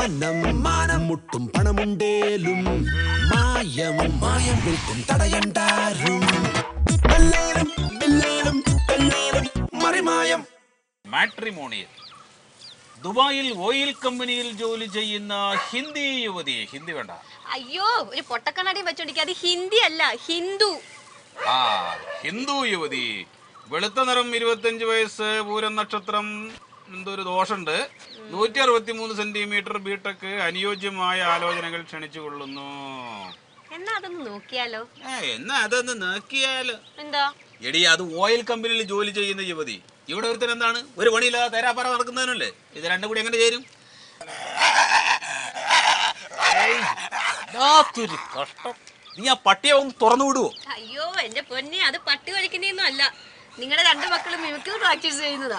മാനം മാനം മുട്ടും പണമുണ്ടേലും മായം മായം വിൽക്കും തടയണ്ടാരും ബല്ലേലും ബില്ലേലും ബല്ലേലും മറിമായം മാട്രിമോണിയൽ ദുബായിൽ ഓയിൽ കമ്പനിയിൽ ജോലി ചെയ്യുന്ന ഹിന്ദി യുവതി ഹിന്ദി വേണ്ട അയ്യോ ഒരു പൊട്ടക്കണ്ണാടി വെച്ചോണ്ടിരിക്കുക അത് ഹിന്ദി അല്ല ഹിന്ദു ആ ഹിന്ദു യുവതി വെളുത്ത നിറം ഇരുപത്തഞ്ച് വയസ്സ് പൂരം നക്ഷത്രം എന്തോ ഒരു ദോഷമുണ്ട് നൂറ്റി അറുപത്തി മൂന്ന് സെന്റിമീറ്റർ ബിടെക് അനുയോജ്യമായ ആലോചനകൾ ക്ഷണിച്ചു കൊള്ളുന്നു എന്നാ അതൊന്ന് നോക്കിയാലോ ഏ എന്നാ അതൊന്ന് നോക്കിയാലോ എന്താ എടി അത് ഓയിൽ കമ്പനിയിൽ ജോലി ചെയ്യുന്ന യുവതി ഇവിടെ ഒരുത്തൻ എന്താണ് ഒരു പണിയില്ലാതെ തേരാപ്പാറ നടക്കുന്നതിനല്ലേ ഇത് രണ്ടും കൂടി എങ്ങനെ ചേരും ഏയ്, വല്ലാത്തൊരു കഷ്ടം നീ ആ പട്ടിയെ ഒന്ന് തുറന്നു വിടുവോ അയ്യോ എന്റെ പൊന്നെ അത് പട്ടി വലിക്കുന്നതൊന്നും അല്ല നിങ്ങളുടെ രണ്ട് മക്കളും മിമിക്രി പ്രാക്ടീസ് ചെയ്യുന്നതാ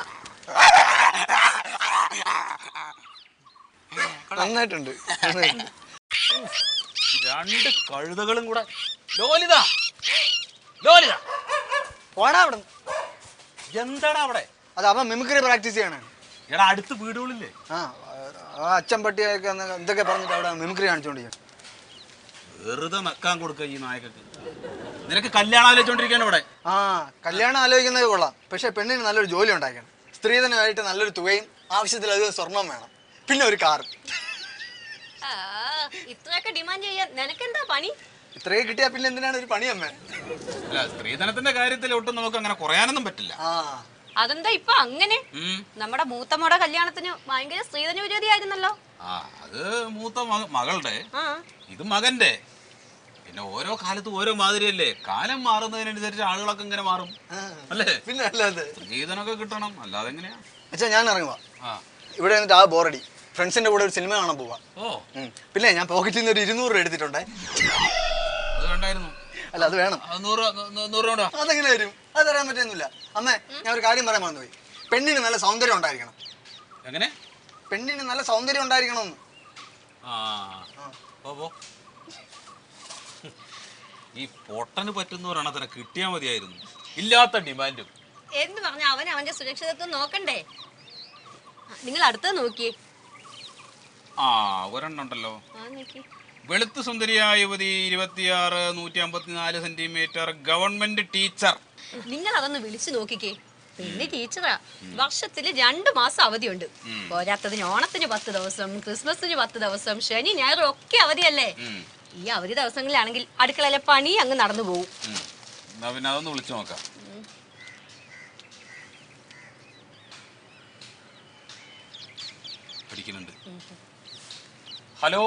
നന്നായിട്ടുണ്ട് നന്നായിട്ടുണ്ട്. രണ്ട് കഴുതകളും കൂടെ ലോലിത ലോലിത പോടാ അവിടെ എന്താടാ അവിടെ അത് അവൻ മിമിക്രി പ്രാക്ടീസ് ചെയ്യണേ എടാ അടുത്ത് വീടുകളില്ലേ ആ ആ അച്ഛൻ പട്ടിയൊക്കെ അന്ന് എന്തൊക്കെ പറഞ്ഞിട്ട് അവിടെ മിമിക്രി കാണിച്ചോണ്ടിരിക്കും വെറുതെ നക്കാൻ കൊടുക്ക ഈ നായകക്ക് നിനക്ക് കല്യാണം ആലോചിച്ചോണ്ടിരിക്കാണ് ഇവിടെ ആ കല്യാണം ആലോചിക്കുന്നത് കൊള്ളാം പക്ഷെ പെണ്ണിന് നല്ലൊരു ജോലി ഉണ്ടാക്കണം സ്ത്രീധനമായിട്ട് നല്ലൊരു തുകയും ആവശ്യത്തിലധികം സ്വർണം വേണം പിന്നെ ഒരു കാറും ആ, ഇത്രയൊക്കെ ഡിമാൻഡ് ചെയ്യാൻ നിനക്കെന്താ പണി ഇത്രയൊക്കെ കിട്ടിയാൽ പിന്നെ എന്തിനാണ് ഒരു പണിയമ്മേ അല്ല സ്ത്രീധനത്തിന്റെ കാര്യത്തിൽ ഒട്ടും നമുക്ക് അങ്ങനെ കുറയാനൊന്നും പറ്റില്ല ആ അതെന്താ ഇപ്പൊ അങ്ങനെ ഉം. നമ്മുടെ മൂത്തമ്മയുടെ കല്യാണത്തിന് ഭയങ്കര സ്ത്രീധന വിരോധി ആയിരുന്നല്ലോ ആ അത് മൂത്ത മക- മകളുടെ ആ ഇത് മകന്റെ പിന്നെ ഓരോ കാലത്തും ഓരോ മാതിരിയല്ലേ കാലം മാറുന്നതിനനുസരിച്ച് ആളുകളൊക്കെ ഇങ്ങനെ മാറും ആ. അല്ലേ പിന്നെ അല്ലാതെ സ്ത്രീധനമൊക്കെ കിട്ടണം അല്ലാതെ എങ്ങനെയാ അച്ഛാ ഞാൻ ഇറങ്ങുവാ ആ ഇവിടെ നിന്നിട്ട് ആ ബോറടി ഫ്രണ്ട്സിന്റെ കൂടെ ഒരു സിനിമ കാണാൻ പോവാ ഓ ഉം. പിന്നെ ഞാൻ പോക്കറ്റിൽ നിന്ന് ഒരു ഇരുന്നൂറ് രൂപ എടുത്തിട്ടുണ്ടേ അത് വേണ്ടായിരുന്നു അല്ല അത് വേണം അത് നൂറ് നൂ- നൂ- നൂറ് രൂപ കൊണ്ടാ. അതെങ്ങനെ വരും അത് തരാൻ പറ്റുന്നില്ല അമ്മേ ഞാൻ ഒരു കാര്യം പറയാൻ മറന്നുപോയി പെണ്ണിന് നല്ല സൗന്ദര്യം ഉണ്ടായിരിക്കണം എങ്ങനെ പെണ്ണിന് നല്ല സൗന്ദര്യം ഉണ്ടായിരിക്കണം എന്ന് ആ പോ, പോ ഈ പൊട്ടന് പറ്റുന്നവരാണ് കിട്ടിയാ മതിയായിരുന്നു ഇല്ലാത്ത ഡിമാൻഡും എന്ന് പറഞ്ഞ അവൻ അവന്റെ സുരക്ഷിതത്വം നോക്കണ്ടേ ആ, നിങ്ങൾ അടുത്തത് നോക്കിയേ ആ ഒരെണ്ണം ഉണ്ടല്ലോ ആ നോക്കി വെളുത്ത് സുന്ദരിയായ യുവതി ഇരുപത്തിയാറ് നൂറ്റി അമ്പത്തിനാല് സെന്റിമീറ്റർ ഗവൺമെന്റ് ടീച്ചർ നിങ്ങൾ അതൊന്ന് വിളിച്ചു നോക്കിക്കേ പിന്നെ ടീച്ചറാ വർഷത്തില് രണ്ടു മാസം അവധിയുണ്ട് പോരാത്തതിന് ഓണത്തിന് പത്ത് ദിവസം ക്രിസ്മസിന് പത്ത് ദിവസം ശനി ഞായറും ഒക്കെ അവധിയല്ലേ ഉം. ഈ അവധി ദിവസങ്ങളിലാണെങ്കിൽ അടുക്കളയിലെ പണി അങ്ങ് നടന്നു പോകും ഉം. എന്നാ പിന്നെ അതൊന്ന് വിളിച്ചു നോക്കാം പഠിക്കുന്നുണ്ട് ഹലോ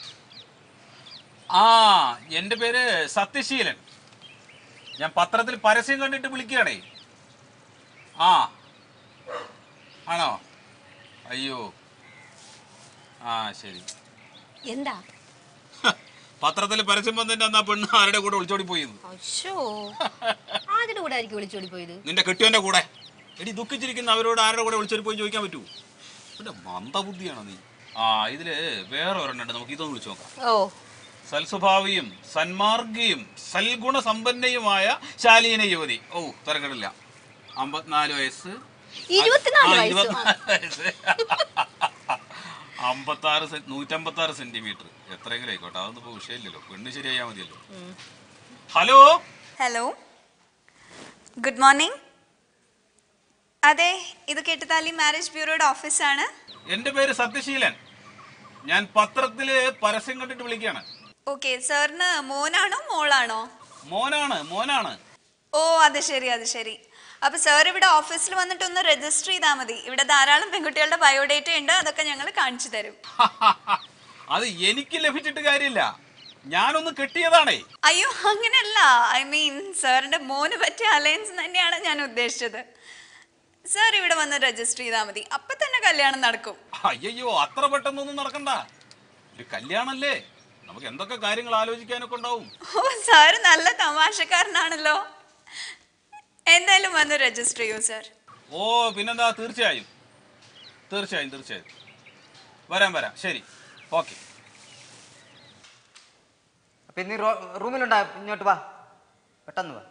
ആ എൻ്റെ പേര് സത്യശീലൻ ഞാൻ പത്രത്തിൽ പരസ്യം കണ്ടിട്ട് വിളിക്കുകയാണേ ആ ആണോ അയ്യോ ആ ശരി എന്താ പത്രത്തിൽ പരസ്യം വന്നിട്ട് അന്നാ പെണ്ണ് ആരുടെ കൂടെ ഒളിച്ചോടി പോയത് അശോ ആരുടെ കൂടെ ആയിരിക്കും വിളിച്ചോടി പോയത് നിന്റെ കെട്ടിയവന്റെ കൂടെ എടി ദുഃഖിച്ചിരിക്കുന്ന അവരോട് ആരുടെ കൂടെ വിളിച്ചൊരു പോയി ചോദിക്കാൻ പറ്റുമോ പിന്നെ മന്ദബുദ്ധിയാണോ നീ ആ ഇതില് വേറെ ഒരെണ്ണുണ്ട് നമുക്ക് ഇതൊന്ന് വിളിച്ചു നോക്കാം ഓ സൽസ്വഭാവിയും സന്മാർഗിയും സൽഗുണ സമ്പന്നയുമായ ശാലീന യുവതി ഓ തിരക്കിടില്ല അമ്പത്തിനാല് വയസ്സ് ഇരുപത്തിനാല് ആ, വയസ്സ് ഇരുപത്തിനാല് വയസ്സ് അമ്പത്താറ് സെ- നൂറ്റമ്പത്താറ് സെന്റിമീറ്റർ എത്രയെങ്കിലും ആയിക്കോട്ടെ അതൊന്നും ഇപ്പൊ വിഷയമില്ലല്ലോ പെണ്ണ് ശരിയായാ മതിയല്ലോ ഹലോ ഹലോ ഗുഡ് മോർണിംഗ് അതെ ഇത് കെട്ടുതാലി മാരേജ് ബ്യൂറോയുടെ ഓഫീസാണ് എന്റെ പേര് സത്യശീലൻ ഞാൻ പത്രത്തില് പരസ്യം കണ്ടിട്ട് വിളിക്കുകയാണ് ഓക്കെ സാറിന് മോനാണോ മോളാണോ മോനാണ് മോനാണ് ഓ അത് ശരി അത് ശരി അപ്പൊ സാർ ഇവിടെ ഓഫീസിൽ വന്നിട്ട് ഒന്ന് രജിസ്റ്റർ ചെയ്താൽ മതി ഇവിടെ ധാരാളം പെൺകുട്ടികളുടെ ബയോഡേറ്റ ഉണ്ട് അതൊക്കെ ഞങ്ങൾ കാണിച്ചു തരും അത് എനിക്ക് ലഭിച്ചിട്ട് കാര്യമില്ല ഞാനൊന്ന് കെട്ടിയതാണേ അയ്യോ അങ്ങനെയല്ല ഐ മീൻ സാറിന്റെ മോന് പറ്റിയ അലയൻസ് തന്നെയാണ് ഞാൻ ഉദ്ദേശിച്ചത് സാർ ഇവിടെ വന്ന് രജിസ്റ്റർ ചെയ്താൽ മതി അപ്പൊ തന്നെ കല്യാണം നടക്കും അയ്യോ അത്ര പെട്ടെന്നൊന്നും നടക്കണ്ട ഒരു കല്യാണല്ലേ നമുക്ക് എന്തൊക്കെ കാര്യങ്ങൾ ആലോചിക്കാനൊക്കെ ഉണ്ടാവും ഓ സാറ് നല്ല തമാശക്കാരനാണല്ലോ എന്തായാലും വന്ന് രജിസ്റ്റർ ചെയ്യൂ സാർ ഓ പിന്നെന്താ തീർച്ചയായും തീർച്ചയായും തീർച്ചയായും വരാം വരാം ശരി ഓക്കെ അപ്പൊ നീ റോ- റൂമിലുണ്ടാ ഇങ്ങോട്ട് വാ പെട്ടെന്ന് വാ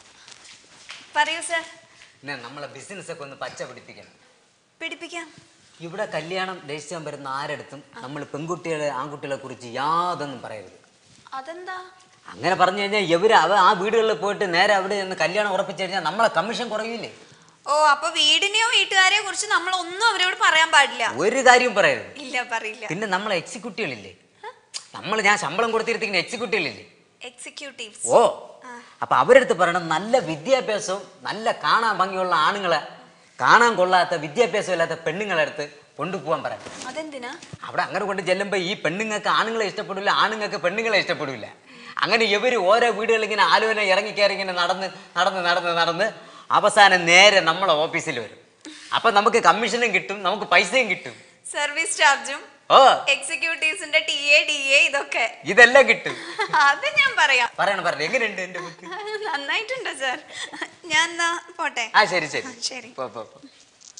പറയൂ സാർ പിന്നെ നമ്മളെ ബിസിനസ് ഒക്കെ ഒന്ന് പച്ച പിടിപ്പിക്കണം പിടിപ്പിക്കാം ഇവിടെ കല്യാണം രജിസ്റ്റർ വരുന്ന ആരെടുത്തും നമ്മൾ പെൺകുട്ടികളെ ആൺകുട്ടികളെ കുറിച്ച് യാതൊന്നും പറയരുത് അതെന്താ അങ്ങനെ പറഞ്ഞു കഴിഞ്ഞാൽ ഇവര് അവ ആ വീടുകളിൽ പോയിട്ട് നേരെ അവിടെ നിന്ന് കല്യാണം ഉറപ്പിച്ചു കഴിഞ്ഞാൽ നമ്മളെ കമ്മീഷൻ കുറയില്ലേ ഓ അപ്പൊ വീടിനെയോ വീട്ടുകാരെയോ കുറിച്ച് നമ്മൾ ഒന്നും അവരോട് പറയാൻ പാടില്ല ഒരു കാര്യവും പറയരുത് ഇല്ല പറയില്ല പിന്നെ നമ്മളെ എക്സിക്യൂട്ടീവുകളില്ലേ നമ്മൾ ഞാൻ ശമ്പളം കൊടുത്തിരുത്തിക്കുന്ന എക്സിക്യൂട്ടീവുകളില്ലേ എക്സിക്യൂട്ടീവ്സ് ഓ അപ്പൊ അവരടുത്ത് പറയണം നല്ല വിദ്യാഭ്യാസവും നല്ല കാണാൻ ഭംഗിയുള്ള ആണുങ്ങളെ കാണാൻ കൊള്ളാത്ത വിദ്യാഭ്യാസം ഇല്ലാത്ത പെണ്ണുങ്ങളെ അടുത്ത് കൊണ്ടുപോകാൻ പറയണം അതെന്തിനാ അവിടെ അങ്ങനെ കൊണ്ട് ചെല്ലുമ്പോ ഈ പെണ്ണുങ്ങൾക്ക് ആണുങ്ങളെ ഇഷ്ടപ്പെടില്ല ആണുങ്ങൾക്ക് പെണ്ണുങ്ങളെ ഇഷ്ടപ്പെടില്ല അങ്ങനെ ഇവര് ഓരോ വീടുകളിൽ ഇങ്ങനെ ആലോചന ഇറങ്ങിക്കയറി ഇങ്ങനെ നടന്ന് നടന്ന് നടന്ന് നടന്ന് അവസാനം നേരെ നമ്മളെ ഓഫീസിൽ വരും അപ്പൊ നമുക്ക് കമ്മീഷനും കിട്ടും നമുക്ക് പൈസയും കിട്ടും സർവീസ് ചാർജും ഓ എക്സിക്യൂട്ടീവ്സിന്റെ ടി എ ഡി എ ഇതൊക്കെ ഇതെല്ലാം കിട്ടും അത് ഞാൻ പറയാം പറയണം പറയണം എങ്ങനെയുണ്ട് എന്റെ ബുക്ക് നന്നായിട്ടുണ്ട് സർ ഞാൻ എന്നാ പോട്ടെ ആ ശരി ശരി ശരി. പോ, പോ, പോ.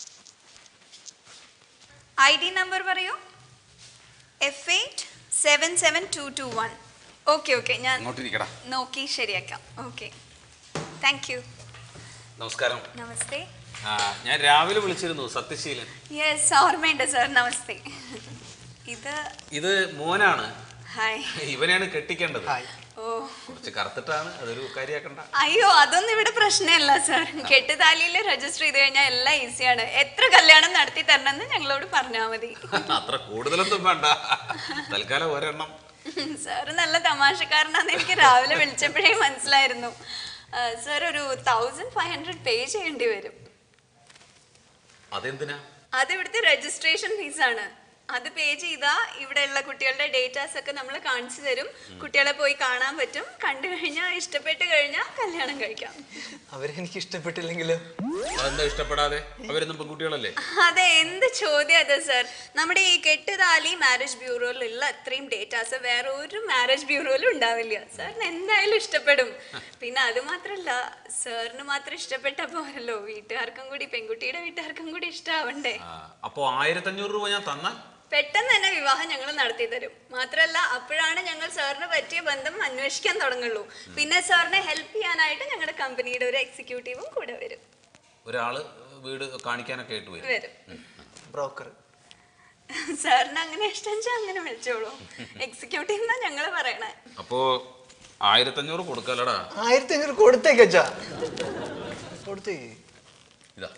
ഐ ഡി നമ്പർ പറയൂ F eight seven seven two two one okay okay ഞാൻ അങ്ങോട്ടിരിക്കടാ നോക്കി ശരിയാക്കാം ഓക്കെ താങ്ക് യു നമസ്കാരം നമസ്തേ ആ, ഞാൻ രാവിലെ വിളിച്ചിരുന്നു സത്യശീലൻ യെസ് ഓർമ്മയുണ്ട് സർ നമസ്തേ ഇത് ഇത് മോനാണ് ഹായ് ഇവനെയാണ് കെട്ടിക്കേണ്ടത് ഓ കുറച്ച് കറുത്തിട്ടാണ് അതൊരു കാര്യാക്കണ്ട അയ്യോ അതൊന്നും ഇവിടെ പ്രശ്നമല്ല സർ കെട്ടുതാലിയിൽ രജിസ്റ്റർ ചെയ്ത് കഴിഞ്ഞാൽ എല്ലാം ഈസിയാണ് എത്ര കല്യാണം നടത്തി തരണമെന്ന് ഞങ്ങളോട് പറഞ്ഞാൽ മതി അത്ര കൂടുതലൊന്നും വേണ്ട തൽക്കാലം ഒരെണ്ണം സാർ നല്ല തമാശക്കാരനാന്ന് എനിക്ക് രാവിലെ വിളിച്ചപ്പോഴേ മനസ്സിലായിരുന്നു സാർ ഒരു തൗസൻഡ് ഫൈവ് ഹൺഡ്രഡ് പേ ചെയ്യേണ്ടി വരും അതെന്തിനാ അത് ഇവിടുത്തെ രജിസ്ട്രേഷൻ ഫീസാണ് അത് പേ ചെയ്താ ഇവിടെയുള്ള കുട്ടികളുടെ ഡേറ്റാസ് ഒക്കെ നമ്മൾ കാണിച്ചു തരും കുട്ടികളെ പോയി കാണാൻ പറ്റും കണ്ടു കഴിഞ്ഞാൽ ഇഷ്ടപ്പെട്ട് കഴിഞ്ഞാൽ കല്യാണം കഴിക്കാം അവരെനിക്ക് ഇഷ്ടപ്പെട്ടില്ലെങ്കിലോ അതെന്താ ഇഷ്ടപ്പെടാതെ അവരൊന്നും പെൺകുട്ടികളല്ലേ അതെ എന്ത് ചോദ്യം അത് സർ നമ്മുടെ ഈ കെട്ടുതാലി മാരേജ് ബ്യൂറോയിലുള്ള അത്രയും ഡേറ്റാസ് വേറെ ഒരു മാരേജ് ബ്യൂറോയിലും ഉണ്ടാവില്ല സാറിന് എന്തായാലും ഇഷ്ടപ്പെടും പിന്നെ അത് മാത്രല്ല സാറിന് മാത്രം ഇഷ്ടപ്പെട്ട പോരല്ലോ വീട്ടുകാർക്കും കൂടി പെൺകുട്ടിയുടെ വീട്ടുകാർക്കും കൂടി ഇഷ്ടാവണ്ടേ ആ, അപ്പോ ആയിരത്തഞ്ഞൂറ് രൂപ ഞാൻ തന്നാൽ പെട്ടെന്ന് തന്നെ വിവാഹം ഞങ്ങൾ നടത്തി തരും മാത്രല്ല അപ്പോഴാണ് ഞങ്ങൾ സാറിന് പറ്റിയ ബന്ധം അന്വേഷിക്കാൻ തുടങ്ങുള്ളൂ പിന്നെ സാറിനെ ഹെൽപ്പ് ചെയ്യാനായിട്ട് ഞങ്ങളുടെ കമ്പനിയുടെ ഒരു എക്സിക്യൂട്ടീവും കൂടെ വരും ഒരാള് വീട് കാണിക്കാനൊക്കെ ആയിട്ട് വരും വരും ബ്രോക്കർ സാറിന് അങ്ങനെ ഇഷ്ടം വെച്ചാൽ അങ്ങനെ വിളിച്ചോളൂ എക്സിക്യൂട്ടീവ് എന്നാ ഞങ്ങൾ പറയണേ അപ്പോ ആയിരത്തഞ്ഞൂറ് കൊടുക്കാലടാ ആയിരത്തി അഞ്ഞൂറ് കൊടുത്തേക്കച്ചാ കൊടുത്തേക്ക് ഇതാ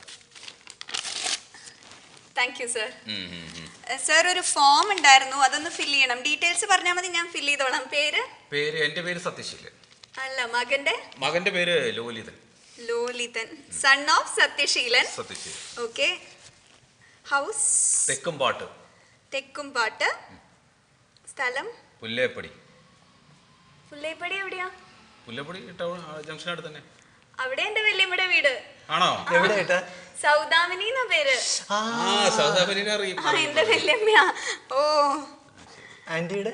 താങ്ക് യു സർ ഉം, ഉം, ഉം. സർ ഒരു ഫോം ഉണ്ടായിരുന്നു അതൊന്ന് ഫില്ല് ചെയ്യണം ഡീറ്റെയിൽസ് പറഞ്ഞാൽ മതി ഞാൻ ഫില്ല് ചെയ്തോളാം പേര് പേര് എന്റെ പേര് സത്യശീലൻ അല്ല മകന്റെ മകന്റെ പേര് Lolithan Lolithan son of Sathyasheelan Sathyasheelan okay house Thekkumpattu Thekkumpattu സ്ഥലം പുല്ലേപ്പടി പുല്ലേപ്പടി എവിടെയാ പുല്ലേപ്പടി ടൗൺ ജംഗ്ഷനടുത്ത് തന്നെ അവിടെ എന്റെ വല്യമ്മയുടെ വീട് ആണോ എവിടെ ഏട്ടാ സൗദാമിനി എന്നാ പേര് ആ സൗദാപരിനെ അറിയും ആ എന്റെ വല്യമ്മയാ ഓ ആന്റിയുടെ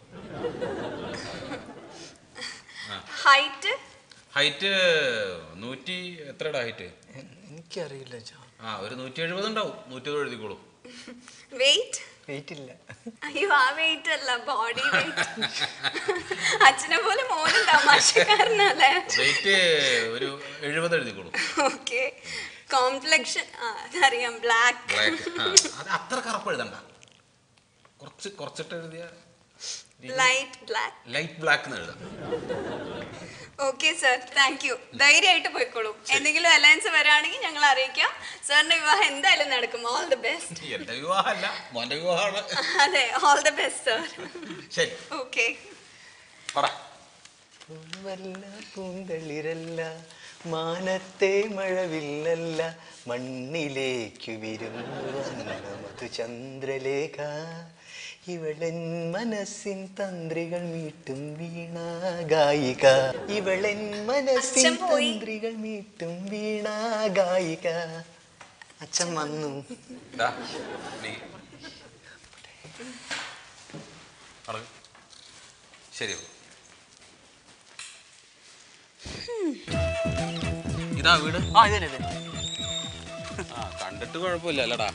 ഹൈറ്റ് ഹൈറ്റ് നൂറ്റി എത്രയുടെ ഹൈറ്റ് എനിക്കറിയില്ല അച്ഛാ ആ ഒരു നൂറ്റി എഴുപത് ഉണ്ടാവും നൂറ്റി എഴുപത് എഴുതിക്കോളൂ വെയിറ്റ് വെയിറ്റ് ഇല്ല അയ്യോ ആ വെയിറ്റ് അല്ല ബോഡി വെയിറ്റ് അച്ഛനെ പോലെ മോനും തമാശക്കാരനല്ലേ വെയിറ്റ് ഒരു എഴുപത് എഴുതിക്കോളൂ ഓക്കെ കോംപ്ലക്ഷൻ ആ അതറിയാം ബ്ലാക്ക് ബ്ലാക്ക് അത് അത്ര കറുപ്പ് എഴുതണ്ട കുറച്ച് കുറച്ചിട്ട് എഴുതിയ ലൈറ്റ് ബ്ലാക്ക് ലൈറ്റ് ബ്ലാക്ക് എന്ന് എഴുതാം ഓക്കെ സർ താങ്ക് യു ധൈര്യമായിട്ട് പോയിക്കോളൂ എന്തെങ്കിലും അലയൻസ് വരാണെങ്കിൽ ഞങ്ങൾ അറിയിക്കാം സാറിന്റെ വിവാഹം എന്തായാലും നടക്കും ഓൾ ദി ബെസ്റ്റ് എന്റെ വിവാഹമല്ല മോന്റെ വിവാഹമാണ് അതെ ഓൾ ദി ബെസ്റ്റ് സർ ശരി ഓക്കെ പറ പൂവല്ല പൂന്തളിരല്ല മാനത്തെ മഴവില്ലല്ല മണ്ണിലേക്കു വിരുന്നു വന്ന മധുചന്ദ്രലേഖ ഇവളൻ മനസ്സിൻ തന്ത്രികൾ മീട്ടും വീണ ഗായിക ഇവളൻ മനസ്സിൻ അച്ഛൻ പോയി. തന്ത്രികൾ മീട്ടും വീണ ഗായിക അച്ഛൻ വന്നു ദാ, നീ അടങ്ങ്. ശരി ഇതാ വീട് ആ ഇതന്നെ ഇതന്നെ ആ കണ്ടിട്ട് കുഴപ്പമില്ല അല്ലടാ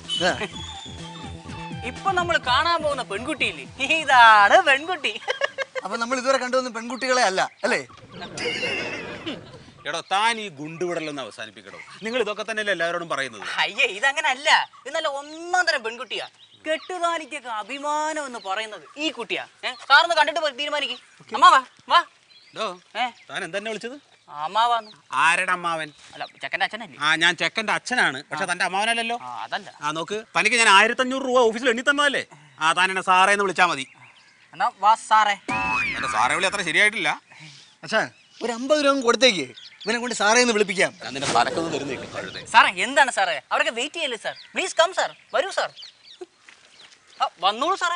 ഇപ്പൊ നമ്മൾ കാണാൻ പോകുന്ന പെൺകുട്ടിയില്ലേ ഇതാണ് പെൺകുട്ടി അപ്പൊ നമ്മൾ ഇതുവരെ കണ്ടുവന്ന പെൺകുട്ടികളെ അല്ല അല്ലേ എടോ താൻ ഈ ഗുണ്ടുവിടലൊന്ന് അവസാനിപ്പിക്കടോ നിങ്ങൾ ഇതൊക്കെ തന്നെയല്ലേ എല്ലാവരോടും പറയുന്നത് അയ്യേ ഇതങ്ങനല്ല ഇത് നല്ല ഒന്നാം തരം പെൺകുട്ടിയാ കെട്ടുതാലിക്കൊക്കെ അഭിമാനം എന്ന് പറയുന്നത് ഈ കുട്ടിയാ ഏഹ് സാറിന്ന് കണ്ടിട്ട് പോയി തീരുമാനിക്ക് അമ്മാവാ വാ ഡോ ഏ താൻ എന്തെന്നെ വിളിച്ചത് അമ്മാവാന്ന് ആരുടെ അമ്മാവൻ അല്ല ചെക്കൻ്റെ അച്ഛനല്ലേ ആ ഞാൻ ചെക്കൻ്റെ അച്ഛനാണ് പക്ഷെ തൻ്റെ അമ്മാവനല്ലല്ലോ ആ അതല്ല ആ നോക്ക് തനിക്ക് ഞാൻ ആയിരത്തഞ്ഞൂറ് രൂപ ഓഫീസിൽ എണ്ണി തന്നതല്ലേ ആ താൻ എന്നെ സാറേ എന്ന് വിളിച്ചാൽ മതി എന്നാ വാ സാറേ എൻ്റെ സാറേ വിളി അത്ര ശരിയായിട്ടില്ല അച്ഛാ ഒരു അമ്പത് രൂപ കൊടുത്തേക്ക് ഇവനെ കൊണ്ട് സാറേ എന്ന് വിളിപ്പിക്കാം ഞാൻ നിന്റെ തലക്കൊന്ന് തരുന്നില്ല കഴുതേ സാറേ എന്താണ് സാറേ അവരൊക്കെ വെയിറ്റ് ചെയ്യല്ലേ സാർ പ്ലീസ് കം സാർ വരൂ സാർ ആ, വന്നോളൂ സാറേ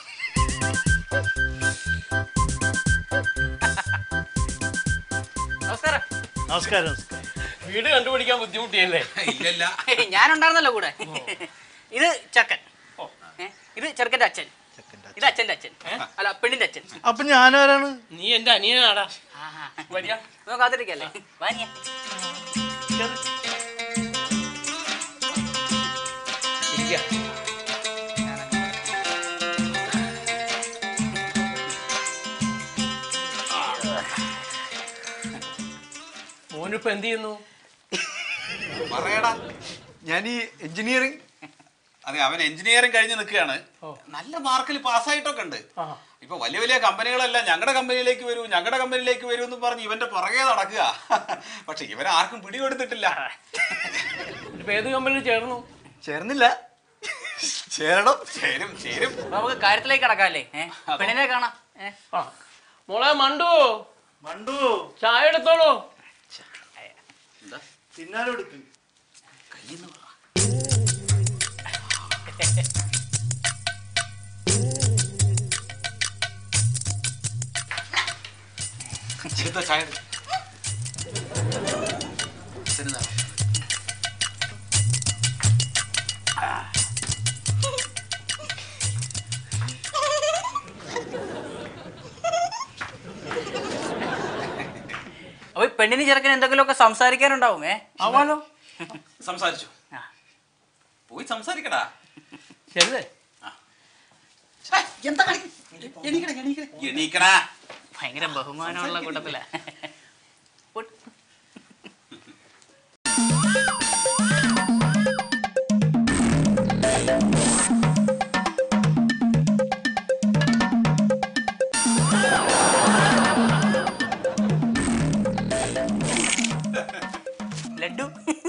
നമസ്കാരം നമസ്കാരം വീട് കണ്ടുപിടിക്കാൻ ബുദ്ധിമുട്ടിയല്ലേ ഇല്ലല്ല ഹേയ്, ഞാനുണ്ടായിരുന്നല്ലോ കൂടെ ഇത് ചക്കൻ ഏ, ഇത് ചെറുക്കൻ്റെ അച്ഛൻ ഇത് അച്ഛൻ്റെ അച്ഛൻ അല്ല പെണ്ണിന്റെ അച്ഛൻ അപ്പൊ ഞാനാരാണ് നീ എന്റെ അനിയനാടാ ആഹാ. വരിക നമുക്ക് കാത്തിരിക്കല്ലേ വാങ്ങിയ മോനിപ്പോ എന്ത് ചെയ്യുന്നു പറയടാ ഞാൻ ഈ എഞ്ചിനീയറിംഗ് അതെ അവൻ എഞ്ചിനീയറിംഗ് കഴിഞ്ഞ് നിൽക്കുകയാണ് നല്ല മാർക്കിൽ പാസ്സായിട്ടൊക്കെ ഉണ്ട് ഇപ്പൊ വലിയ വലിയ കമ്പനികളെല്ലാം ഞങ്ങളുടെ കമ്പനിയിലേക്ക് വരൂ ഞങ്ങളുടെ കമ്പനിയിലേക്ക് വരൂ എന്ന് പറഞ്ഞ് ഇവന്റെ പുറകെ നടക്കുക പക്ഷെ ഇവനെ ആർക്കും പിടികൊടുത്തിട്ടില്ല ഇപ്പൊ ഏത് കമ്പനിയിൽ ചേർന്നു ചേർന്നില്ല ചേരണം ചേരും ചേരും അപ്പൊ നമുക്ക് കാര്യത്തിലേക്ക് കടക്കാല്ലേ ഏ പെണ്ണിനെ കാണാം ഏ ആ മോളെ മണ്ടു മണ്ടു ചായ എടുത്തോളൂ തിന്നാലെടുക്കും ചെറുതാ ചായ എടുക്ക്. അപ്പൊ ഈ പെണ്ണിന് ചെറുക്കന് എന്തെങ്കിലുമൊക്കെ സംസാരിക്കാനുണ്ടാവും ഏ ആവാലോ സംസാരിച്ചു ആ. പോയി സംസാരിക്കടാ ശരിയല്ലേ എണീക്കടാ ഭയങ്കര ബഹുമാനമുള്ള കൂട്ടത്തില ലഡു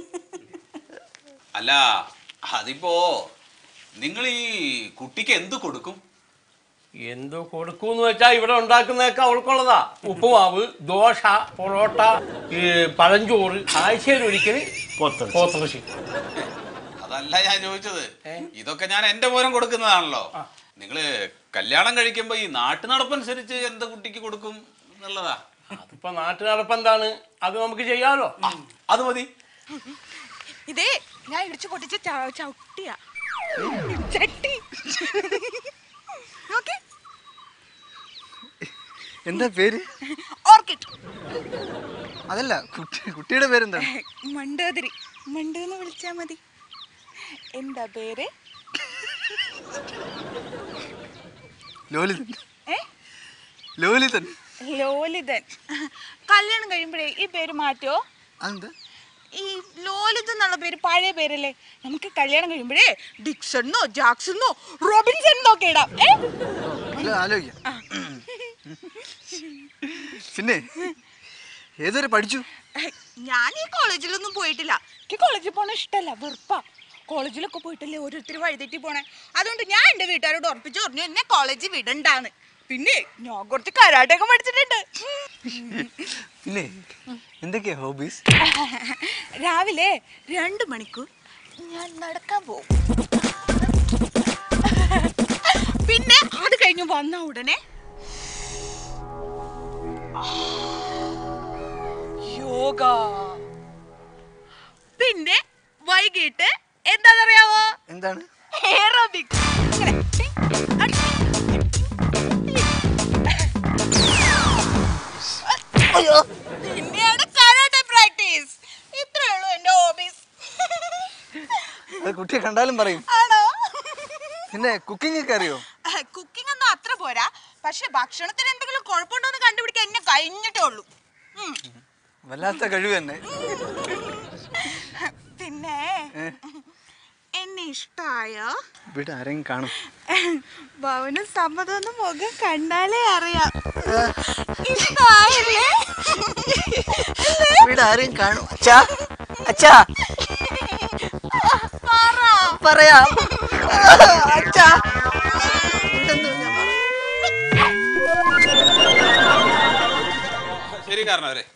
അല്ല അതിപ്പോ നിങ്ങൾ ഈ കുട്ടിക്ക് എന്ത് കൊടുക്കും എന്തോ കൊടുക്കൂന്ന് വെച്ചാ ഇവിടെ ഉണ്ടാക്കുന്നതൊക്കെ അവൾക്കുള്ളതാ ഉപ്പുമാവ് ദോശ പൊറോട്ട ഈ പഴഞ്ചോറ് ആഴ്ചയിൽ ഒരിക്കൽ പോത്തറശി അതല്ല ഞാൻ ചോദിച്ചത് ഇതൊക്കെ ഞാൻ എന്റെ പോരം കൊടുക്കുന്നതാണല്ലോ നിങ്ങള് കല്യാണം കഴിക്കുമ്പോ ഈ നാട്ടു നടപ്പനുസരിച്ച് എന്ത് കുട്ടിക്ക് കൊടുക്കും എന്നുള്ളതാ അതിപ്പോ നാട്ടു നടപ്പെന്താണ് അത് നമുക്ക് ചെയ്യാലോ അത് മതി ഇതേ ഞാൻ ഇടിച്ചു പൊട്ടിച്ച ച- ചവിട്ടിയാ ചട്ടി നോക്ക് എന്താ പേര് ഓർക്കിഡ് അതല്ല കുട്ടി കുട്ടിയുടെ പേരെന്താണ് മണ്ടോതിരി മണ്ടെന്ന് വിളിച്ചാ മതി എന്താ പേര് ലോലിതൻ ഏ ലോലിതൻ ലോലിതൻ കല്യാണം കഴിയുമ്പോഴേ ഈ പേര് മാറ്റോ അതെന്താ ഈ ലോലിത് എന്നുള്ള പേര് പഴയ പേരല്ലേ നമുക്ക് കല്യാണം കഴിയുമ്പോഴേ ഡിക്സണ്ണോ ജാക്സണ്ണോ റോബിൻസൺ ഒക്കെ ഇടാം ഏ അല്ല ആലോചിക്കാം പിന്നെ ഏതുവരെ പഠിച്ചു ഞാൻ ഈ കോളേജിലൊന്നും പോയിട്ടില്ല എനിക്ക് കോളേജിൽ പോണ ഇഷ്ടമല്ല വെറുപ്പാ കോളേജിലൊക്കെ പോയിട്ടല്ലേ ഓരോരുത്തർ വഴിതെറ്റി പോണേ അതുകൊണ്ട് ഞാൻ എൻ്റെ വീട്ടുകാരോട് ഉറപ്പിച്ചു പറഞ്ഞു എന്നെ കോളേജിൽ വിടണ്ടാന്ന് പിന്നെ ഞാൻ കുറച്ച് കരാട്ടൊക്കെ പഠിച്ചിട്ടുണ്ട് പിന്നെ എന്തൊക്കെയാ ഹോബീസ് രാവിലെ രണ്ട് മണിക്കൂർ ഞാൻ നടക്കാൻ പോകും പിന്നെ അത് കഴിഞ്ഞ് വന്ന ഉടനെ യോഗ പിന്നെ വൈകിട്ട് എന്താണെന്നറിയാവോ എന്താണ് എയറോബിക്സ് ഇങ്ങനെ ടിങ്, അടി. പിന്നെയാണ് കരാട്ടെ പ്രാക്ടീസ് ഇത്രേ ഉള്ളൂ എന്റെ ഹോബീസ് അത് കുട്ടിയെ കണ്ടാലും പറയും ആണോ പിന്നെ കുക്കിംഗ് ഒക്കെ അറിയോ കുക്കിംഗ് ഒന്നും അത്ര പോരാ പക്ഷെ ഭക്ഷണത്തിന് എന്തെങ്കിലും കുഴപ്പമുണ്ടോ എന്ന് കണ്ടുപിടിക്കാൻ എന്നെ കഴിഞ്ഞിട്ടേ ഉള്ളൂ ഉം. വല്ലാത്ത കഴിവ് തന്നെ പിന്നെ എന്നെ ഇഷ്ടായോ ഇവിടെ ആരെങ്കിലും കാണും ഭവനും സമ്മതമൊന്നും മുഖം കണ്ടാലേ അറിയാം ഇഷ്ടായല്ലേ ഇവിടെ ആരെങ്കിലും കാണും അച്ഛാ അച്ഛാ പറ പറയാം അച്ഛാ ഉണ്ടെന്ന് ഞാൻ പറയാം. ശരി കാരണം അവരെ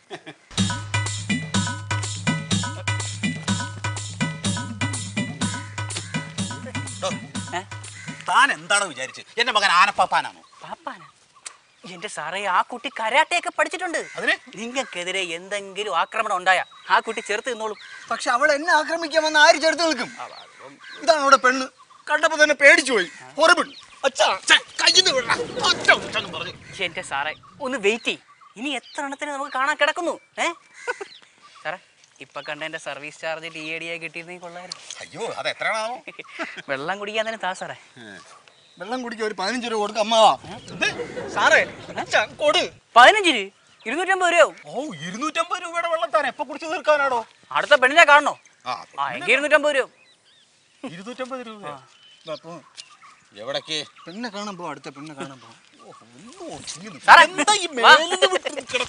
ഏ? താൻ എന്താണ് വിചാരിച്ച് എന്റെ മകൻ ആനപ്പാപ്പാനാണോ പാപ്പാന എന്റെ സാറേ ആ കുട്ടി കരാട്ടയൊക്കെ പഠിച്ചിട്ടുണ്ട് അതിന്? നിങ്ങൾക്കെതിരെ എന്തെങ്കിലും ആക്രമണം ഉണ്ടായ ആ കുട്ടി ചെറുത്ത് നിന്നോളും പക്ഷെ അവൾ എന്നെ ആക്രമിക്കാൻ വന്ന ആര് ചേർത്ത് നിൽക്കും ഇതാണ് അവിടെ പെണ്ണ് കണ്ടപ്പോ തന്നെ പേടിച്ചു പോയി ഹൊറബിൾ അച്ഛാ കയ്യിന്ന് വിടടാ. ഒറ്റ ഉച്ചങ്ങ് പറഞ്ഞു എന്റെ സാറേ ഒന്ന് വെയിറ്റ് ചെയ് ഇനി എത്ര എണ്ണത്തിന് നമുക്ക് കാണാൻ കിടക്കുന്നു ഏ സാറേ ഇപ്പൊ കണ്ട എന്റെ service charge T A D ആയി കിട്ടിയിരുന്നെങ്കിൽ കൊള്ളായിരുന്നു അയ്യോ അത് എത്രയാണോ വെള്ളം കുടിക്കാൻ തന്നെ താ സാറേ വെള്ളം കുടിക്കാൻ ഒരു പതിനഞ്ച് രൂപ കൊടുക്കും അമ്മാവാ സാറേ അച്ഛാ കൊടു പതിനഞ്ച് രൂപ ഇരുന്നൂറ്റമ്പത് രൂപയോ ഓ ഇരുന്നൂറ്റമ്പത് രൂപയുടെ വെള്ളം താൻ എപ്പോ കുടിച്ച് തീർക്കാനാടോ അടുത്ത പെണ്ണിനെ കാണണോ ആ ആ എങ്കിൽ ഇരുന്നൂറ്റമ്പത് രൂപ ഇരുന്നൂറ്റമ്പത് രൂപ അപ്പൊ എവിടേക്ക് പെണ്ണെ കാണാൻ പോവാ അടുത്ത പെണ്ണെ കാണാൻ പോവാം സാറേ എന്താ ഈ വാ. മേലിന്ന് വിട്ട് നിൽക്കണ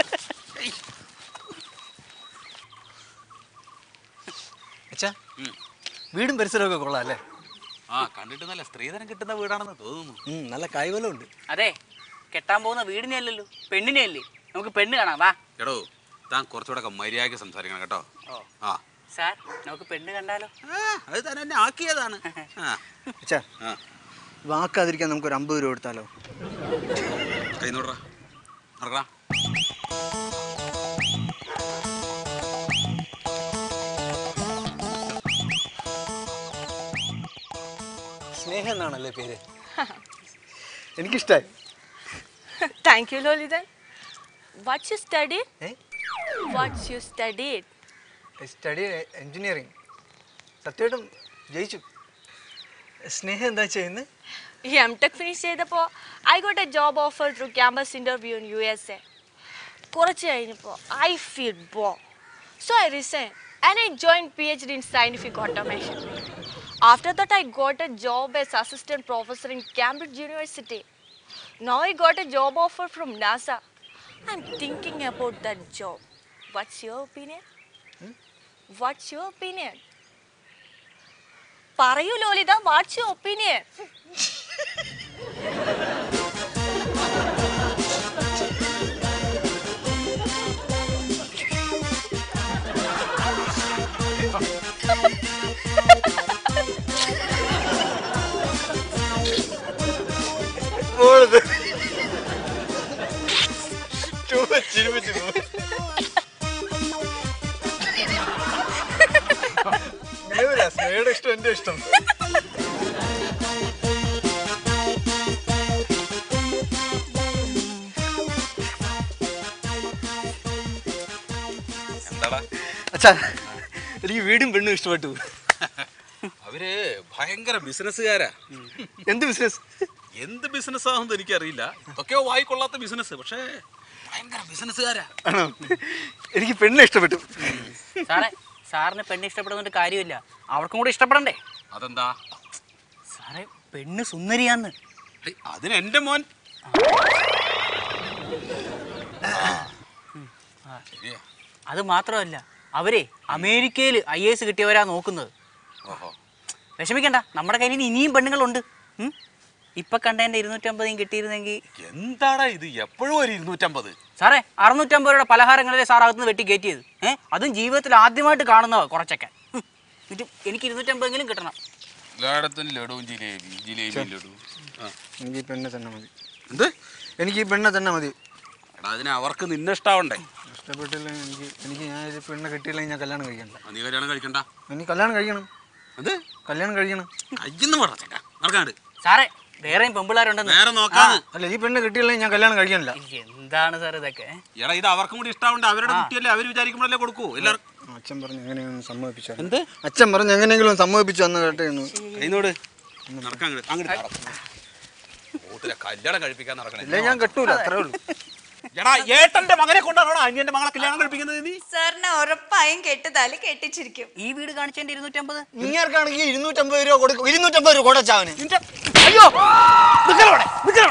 അച്ഛാ വീടും പരിസരമൊക്കെ കൊള്ളാം അല്ലേ ആ കണ്ടിട്ട് നല്ല സ്ത്രീധനം കിട്ടുന്ന വീടാണെന്ന് തോന്നുന്നു ഉം, നല്ല കൈവലം ഉണ്ട് അതെ കെട്ടാൻ പോകുന്ന വീടിനെ അല്ലല്ലോ പെണ്ണിനെ അല്ലേ നമുക്ക് പെണ്ണ് കാണാം വാ എടോ താൻ കുറച്ചുകൂടെ മര്യാദയ്ക്ക് സംസാരിക്കണം കേട്ടോ ഓ ആ സാർ നമുക്ക് പെണ്ണ് കണ്ടാലോ ആ, അത് താൻ എന്നെ ആക്കിയതാണ് ആ അച്ഛാ ആ വാക്കാതിരിക്കാൻ നമുക്ക് ഒരു അമ്പത് രൂപ കൊടുത്താലോ കൈ നോടറാ നടക്കടാ സ്നേഹം എന്നാണല്ലേ പേര് എനിക്കിഷ്ടായി Thank you, Lolitan. What you studied? ഏ What you studied? Study engineering സത്യമായിട്ടും ജയിച്ചു സ്നേഹം എന്താ ചെയ്യുന്നത് ഈ എം ടെക് ഫിനിഷ് ചെയ്തപ്പോൾ I got a job offer through campus interview in U S A കുറച്ച് കഴിഞ്ഞപ്പോൾ I feel bore so I resign and I join P H D in scientific automation after that I got a job as assistant professor in Cambridge university no I got a job offer from NASA I am thinking about that job what's your opinion what's your opinion പറയൂ Lolitha what's your opinion സ്നേഹയുടെ ഇഷ്ടം എന്റെ ഇഷ്ടം എന്താടാ അച്ഛാ എനിക്ക് വീടും പെണ്ണും ഇഷ്ടപ്പെട്ടു അവര് ഭയങ്കര ബിസിനസ്സുകാരാ എന്ത് ബിസിനസ് എന്ത് ബിസിനസ് ആണെന്ന് എനിക്കറിയില്ല ഇതൊക്കെയോ വായിക്കൊള്ളാത്ത ബിസിനസ് പക്ഷേ ഭയങ്കര ബിസിനസ്സുകാരാ ആണോ എനിക്ക് പെണ്ണിനെ ഇഷ്ടപ്പെട്ടു സാറേ സാറിന് പെണ്ണ് ഇഷ്ടപ്പെടുന്നൊരു കാര്യമില്ല അവർക്കും കൂടെ ഇഷ്ടപ്പെടണ്ടേ അതെന്താ സാറേ പെണ്ണ് സുന്ദരിയാന്ന് ഏയ്, അതിന് എന്റെ മോൻ ശരിയാ അത് മാത്രമല്ല അവരെ അമേരിക്കയിൽ ഐ എസ് കിട്ടിയവരാ നോക്കുന്നത് ഓഹോ വിഷമിക്കണ്ട നമ്മുടെ കയ്യിൽ ഇനി ഇനിയും പെണ്ണുങ്ങളുണ്ട് ഉം? ഇപ്പൊ കണ്ടതിന്റെ ഇരുന്നൂറ്റമ്പതും കിട്ടിയിരുന്നെങ്കിൽ എന്താടാ ഇത് എപ്പോഴും ഒരു ഇരുന്നൂറ്റമ്പത് സാറേ അറുന്നൂറ്റമ്പത് രൂപയുടെ പലഹാരങ്ങളെ സാർ അകത്തുനിന്ന് വെട്ടി കയറ്റിയത് ഏഹ് അതും ജീവിതത്തിൽ ആദ്യമായിട്ട് കാണുന്നവ കുറച്ചൊക്കെ ഹും. എന്നിട്ട് എനിക്ക് ഇരുന്നൂറ്റമ്പതെങ്കിലും കിട്ടണം എല്ലായിടത്തും ലഡുവും ജിലേബി ജിലേബി ലഡു ആ എനിക്ക് ഈ പെണ്ണെ തന്നെ മതി എന്ത് എനിക്ക് ഈ പെണ്ണെ തന്നെ മതി എടാ അതിന് അവർക്ക് നിന്നെ ഇഷ്ടാവണ്ടേ ഇഷ്ടപ്പെട്ടില്ല എനിക്ക് എനിക്ക് ഞാൻ ഒരു പെണ്ണെ കിട്ടിയില്ലെങ്കിൽ ഞാൻ കല്യാണം കഴിക്കണ്ട ആ, നീ കല്യാണം കഴിക്കണ്ട എനിക്ക് കല്യാണം കഴിക്കണം എന്ത് കല്യാണം കഴിക്കണം കയ്യെന്ന് പറ ചേട്ടാ നടക്കാണ്ട് സാറേ വേറെയും പെമ്പിള്ളാരുണ്ടെന്ന് നേരെ നോക്കാന്ന് അല്ല ഈ പെണ്ണ് കിട്ടിയില്ലെങ്കിൽ ഞാൻ കല്യാണം കഴിക്കണില്ല എന്താണ് സാർ ഇതൊക്കെ എടാ ഇത് അവർക്കും കൂടി ഇഷ്ടാവണ്ടേ അവരുടെ കുട്ടിയല്ലേ അവർ വിചാരിക്കുമ്പോഴല്ലേ കൊടുക്കൂ എല്ലാവർക്കും അച്ഛൻ പറഞ്ഞ് എങ്ങനെയൊന്നും സമ്മതിപ്പിച്ചു എന്ത് അച്ഛൻ പറഞ്ഞ് എങ്ങനെയെങ്കിലും സമ്മതിപ്പിച്ചു അന്ന് കേട്ടേന്നു കൈനോട് നടക്കാൻ അങ്ങോട്ട് അങ്ങോട്ട് നടക്കും. മൂത്തിലെ കല്യാണം കഴിപ്പിക്കാൻ നടക്കണേ ഇല്ല ഞാൻ കെട്ടൂല അത്രേ ഉള്ളൂ എടാ ഏട്ടന്റെ മകനെ കൊണ്ടാണോ അന്യന്റെ മകളെ കല്യാണം കഴിപ്പിക്കുന്നത് നീ സാറിനെ ഉറപ്പായും കെട്ടുതാലി കെട്ടിച്ചിരിക്കും ഈ വീട് കാണിച്ചതിന്റെ ഇരുന്നൂറ്റമ്പത് ഇങ്ങേർക്കാണെങ്കിൽ ഇരുന്നൂറ്റമ്പത് രൂപ കൊടുക്കും ഇരുന്നൂറ്റമ്പത് രൂപ കൊടുച്ചാവന് അയ്യോ നിക്കലോടെ നിക്കലോടെ